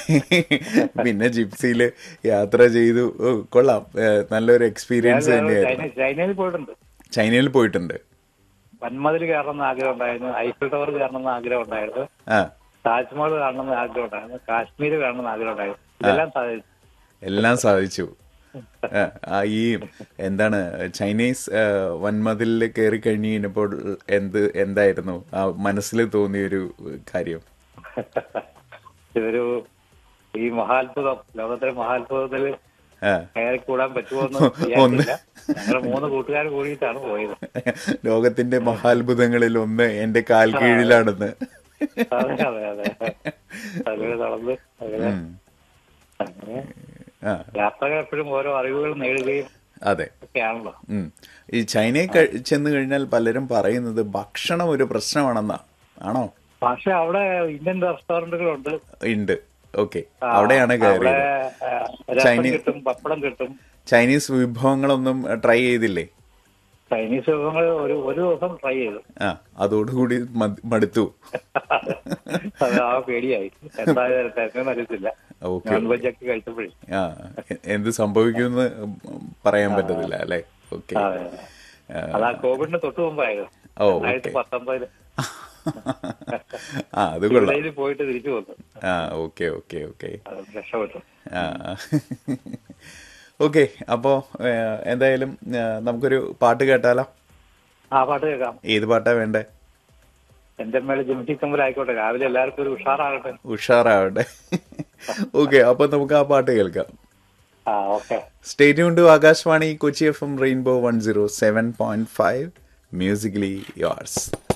പിന്നെ ജിപ്സിയിൽ യാത്ര ചെയ്തു ഓ, കൊള്ളാം ഏ, നല്ലൊരു എക്സ്പീരിയൻസ് തന്നെയായിരുന്നു ചൈന- ചൈനയിൽ പോയിട്ടുണ്ട് ചൈനയിൽ പോയിട്ടുണ്ട് വൻമതിൽ കയറണമെന്ന് ആഗ്രഹം ഉണ്ടായിരുന്നു ഐഫിൽ ടവർ കയറണമെന്ന് ആഗ്രഹം ഉണ്ടായിരുന്നു ആ താജ്മഹൽ കാണണമെന്ന് ആഗ്രഹം ഉണ്ടായിരുന്നു കാശ്മീർ കാണണമെന്ന് ആഗ്രഹം ഉണ്ടായിരുന്നു ഇതെല്ലാം സാധിച്ചു എല്ലാം സാധിച്ചു ആ, ആ, ഈ എന്താണ് ചൈനീസ് ആ, വൻമതിലിൽ കയറി കഴിഞ്ഞ് കഴിഞ്ഞപ്പോൾ എന്ത് എന്തായിരുന്നു ആ മനസ്സിൽ തോന്നിയൊരു കാര്യം ഇതൊരു ഈ മഹാത്ഭുതം ലോകത്തിലെ മഹാത്ഭുതത്തിൽ ആ കയറി കൂടാൻ പറ്റുമോ എന്ന് ഒന്ന്. വിചാരിച്ചില്ല ഞങ്ങൾ മൂന്ന് കൂട്ടുകാർ കൂടിയിട്ടാണ് പോയത് ലോകത്തിന്റെ മഹാത്ഭുതങ്ങളിൽ ഒന്ന് എന്റെ കാൽ കീഴിലാണെന്ന് അതെ അതെ അതെ അങ്ങനെ നടന്ന് അങ്ങനെ ഉം. അങ്ങനെ ആ യാത്രകൾ എപ്പോഴും ഓരോ അറിവുകൾ നേടുകയും അതെ ഒക്കെയാണല്ലോ ഉം. ഈ ചൈനയിൽ കഴി- ചെന്ന് കഴിഞ്ഞാൽ പലരും പറയുന്നത് ഭക്ഷണം ഒരു പ്രശ്നമാണെന്നാ ആണോ പക്ഷെ അവിടെ ഇന്ത്യൻ റെസ്റ്റോറന്റുകളുണ്ട് ഉണ്ട് ഓക്കെ അവിടെയാണ് അവിടെ കയറിയത് ആ, രസം ചൈനീ- കിട്ടും പപ്പടം കിട്ടും ചൈനീസ് വിഭവങ്ങളൊന്നും ട്രൈ ചെയ്തില്ലേ ചൈനീസ് വിഭവങ്ങൾ ഒരു ഒരു ദിവസം ട്രൈ ചെയ്തു ആ അതോടുകൂടി മ- മടുത്തു അത് ആ പേടിയായി എന്തായാലും തരുന്നതെന്ന് അറിയത്തില്ല ഓക്കെ നോൺ വെജ് ഒക്കെ കഴിച്ചപ്പോഴേ ആ എ- എന്ത് സംഭവിക്കുമെന്ന് പറയാൻ പറ്റത്തില്ല അല്ലേ ഓക്കെ അതെ അതാ കോവിഡിന് തൊട്ട് മുമ്പായിരുന്നു ഓ രണ്ടായിരത്തി ഓക്കെ പത്തൊമ്പതില് ആ അത് കൊള്ളാം ജൂലൈയിൽ പോയിട്ട് തിരിച്ചു വന്നു ആ ഓക്കെ ഓക്കെ ഓക്കെ അത് രക്ഷപ്പെട്ടു ആ ഓക്കെ അപ്പോ ഏഹ്, എന്തായാലും ഏഹ്, നമുക്കൊരു പാട്ട് കേട്ടാലോ ആ പാട്ട് കേൾക്കാം ഏത് പാട്ടാ വേണ്ടേ എന്റെ മേലെ ജിമിറ്റി കമ്പൽ ആയിക്കോട്ടെ രാവിലെ എല്ലാവർക്കും ഒരു ഉഷാറാകട്ടെ ഉഷാറാവട്ടെ ഓക്കെ അപ്പൊ നമുക്ക് ആ പാട്ട് കേൾക്കാം ആ okay stay tuned to Akashvani Kochi F M Rainbow one zero seven point five musically yours